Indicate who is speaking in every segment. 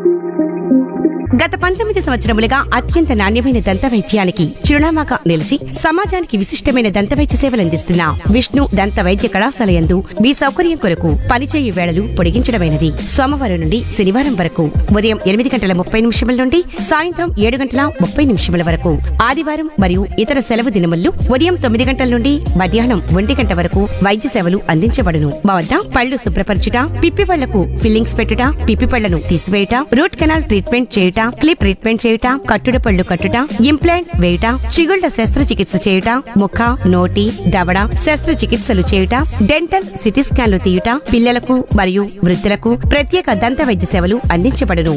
Speaker 1: గత పంతొమ్మిది సంవత్సరములుగా అత్యంత నాణ్యమైన దంత వైద్యానికి చిరునామాగా నిలిచి సమాజానికి విశిష్టమైన దంత వైద్య సేవలందిస్తున్న విష్ణు దంత వైద్య కళాశాల యందు మీ సౌకర్యం కొరకు పనిచేయు వేళలు పొడిగించడమైనది సోమవారం నుండి శనివారం వరకు ఉదయం ఎనిమిది గంటల ముప్పై నిమిషముల నుండి సాయంత్రం ఏడు గంటల ముప్పై నిమిషముల వరకు ఆదివారం మరియు ఇతర సెలవు దినముల్లో ఉదయం తొమ్మిది గంటల నుండి మధ్యాహ్నం ఒంటి గంట వరకు వైద్య సేవలు అందించబడును మా వద్ద పళ్ళు శుభ్రపరచుట పిప్పి పళ్లకు ఫిల్లింగ్స్ పెట్టుట పిప్పి పళ్లను తీసివేయుట రూట్ కెనాల్ ట్రీట్మెంట్ చేయుట క్లిప్ ట్రీట్మెంట్ చేయుట కట్టుడు పళ్ళు కట్టుట ఇంప్లాంట్ వేయుట చిగుళ్ల శస్త్రచికిత్స చేయుట ముఖ నోటి దవడ శస్త్రచికిత్సలు చేయుట డెంటల్ సిటీ స్కాన్లు తీయుట పిల్లలకు మరియు వృద్ధులకు ప్రత్యేక దంత వైద్య సేవలు అందించబడును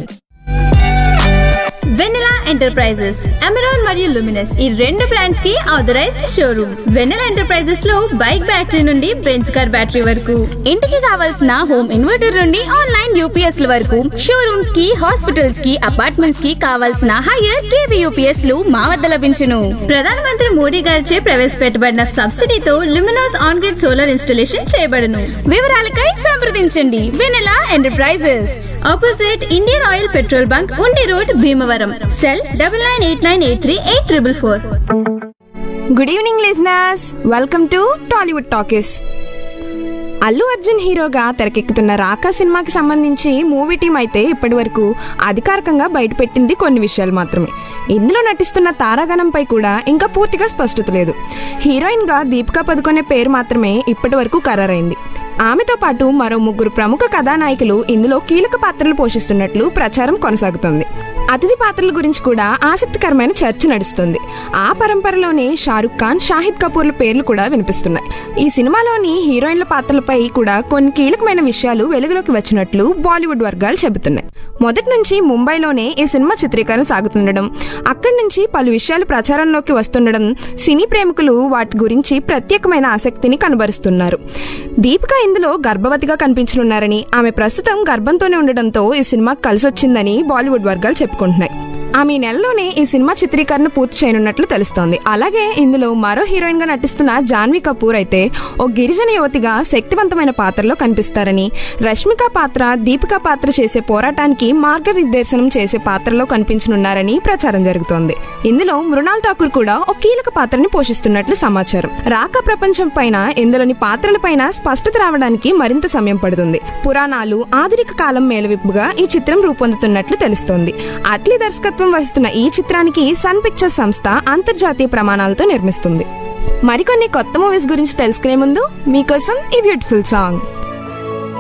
Speaker 2: వెన్నెలా ఎంటర్ప్రైజెస్ అమెరాన్ మరియు లుమినస్ ఈ రెండు బ్రాండ్స్ కి ఆథరైజ్డ్ షోరూమ్ వెన్నెలా ఎంటర్ప్రైజెస్ లో బైక్ బ్యాటరీ నుండి బెంచ్ కార్ బ్యాటరీ వరకు ఇంటికి కావాల్సిన హోమ్ ఇన్వర్టర్ నుండి ఆన్లైన్ యూపీఎస్ ల వరకు షోరూమ్స్ కి హాస్పిటల్స్ కి అపార్ట్మెంట్స్ కి కావాల్సిన హైయర్ కేవీ యూపీఎస్ లు మా వద్ద లభించును ప్రధానమంత్రి మోడీ గారిచే ప్రవేశపెట్టబడిన సబ్సిడీతో Luminous on grid solar installation చేయబడును వివరాలకై సంప్రదించండి Vennela enterprises opposite Indian Oil petrol bunk Undi road Bhimavaram cell double nine eight nine eight three eight triple four
Speaker 3: good evening listeners welcome to Tollywood talkies Allu Arjun హీరోగా తెరకెక్కుతున్న రాకా సినిమాకి సంబంధించి మూవీ టీం అయితే ఇప్పటి వరకు అధికారికంగా బయటపెట్టింది కొన్ని విషయాలు మాత్రమే ఇందులో నటిస్తున్న తారాగణంపై కూడా ఇంకా పూర్తిగా స్పష్టత లేదు హీరోయిన్గా దీపికా పదుకొనే పేరు మాత్రమే ఇప్పటి వరకు ఖరారైంది ఆమెతో పాటు మరో ముగ్గురు ప్రముఖ కథానాయకులు ఇందులో కీలక పాత్రలు పోషిస్తున్నట్లు ప్రచారం కొనసాగుతోంది అతిథి పాత్రల గురించి కూడా ఆసక్తికరమైన చర్చ నడుస్తుంది ఆ పరంపరలోనే షారుఖ్ ఖాన్ షాహిద్ కపూర్ల పేర్లు కూడా వినిపిస్తున్నాయి ఈ సినిమాలోని హీరోయిన్ల పాత్రలపై కూడా కొన్ని కీలకమైన విషయాలు వెలుగులోకి వచ్చినట్లు బాలీవుడ్ వర్గాలు చెబుతున్నాయి మొదటి నుంచి ముంబైలోనే ఈ సినిమా చిత్రీకరణ సాగుతుండడం అక్కడి నుంచి పలు విషయాలు ప్రచారంలోకి వస్తుండడం సినీ ప్రేమికులు వాటి గురించి ప్రత్యేకమైన ఆసక్తిని కనబరుస్తున్నారు దీపిక ఇందులో గర్భవతిగా కనిపించనున్నారని ఆమె ప్రస్తుతం గర్భంతోనే ఉండడంతో ఈ సినిమా కలిసొచ్చిందని బాలీవుడ్ వర్గాలు చెప్పుకుంటున్నాయి ఆమె ఈ నెలలోనే ఈ సినిమా చిత్రీకరణ పూర్తి చేయనున్నట్లు తెలుస్తోంది అలాగే ఇందులో మరో హీరోయిన్ గా నటిస్తున్న జాన్వీ కపూర్ అయితే ఓ గిరిజన యువతిగా శక్తివంతమైన పాత్రలో కనిపిస్తారని రష్మిక పాత్ర దీపిక పాత్ర చేసే పోరాటానికి మార్గనిర్దేశనం చేసే పాత్రలో కనిపించనున్నారని ప్రచారం జరుగుతోంది ఇందులో మృణాల్ ఠాకూర్ కూడా ఒక కీలక పాత్రని పోషిస్తున్నట్లు సమాచారం రాక ప్రపంచం పైన ఇందులోని పాత్రలపైన స్పష్టత రావడానికి మరింత సమయం పడుతుంది పురాణాలు ఆధునిక కాలం మేలవిప్పుగా ఈ చిత్రం రూపొందుతున్నట్లు తెలుస్తోంది అట్లీ దర్శకత్వం వహిస్తున్న ఈ చిత్రానికి సన్ పిక్చర్స్ సంస్థ అంతర్జాతీయ ప్రమాణాలతో నిర్మిస్తుంది మరికొన్ని కొత్త మూవీస్ గురించి తెలుసుకునే ముందు మీకోసం ఈ బ్యూటిఫుల్ సాంగ్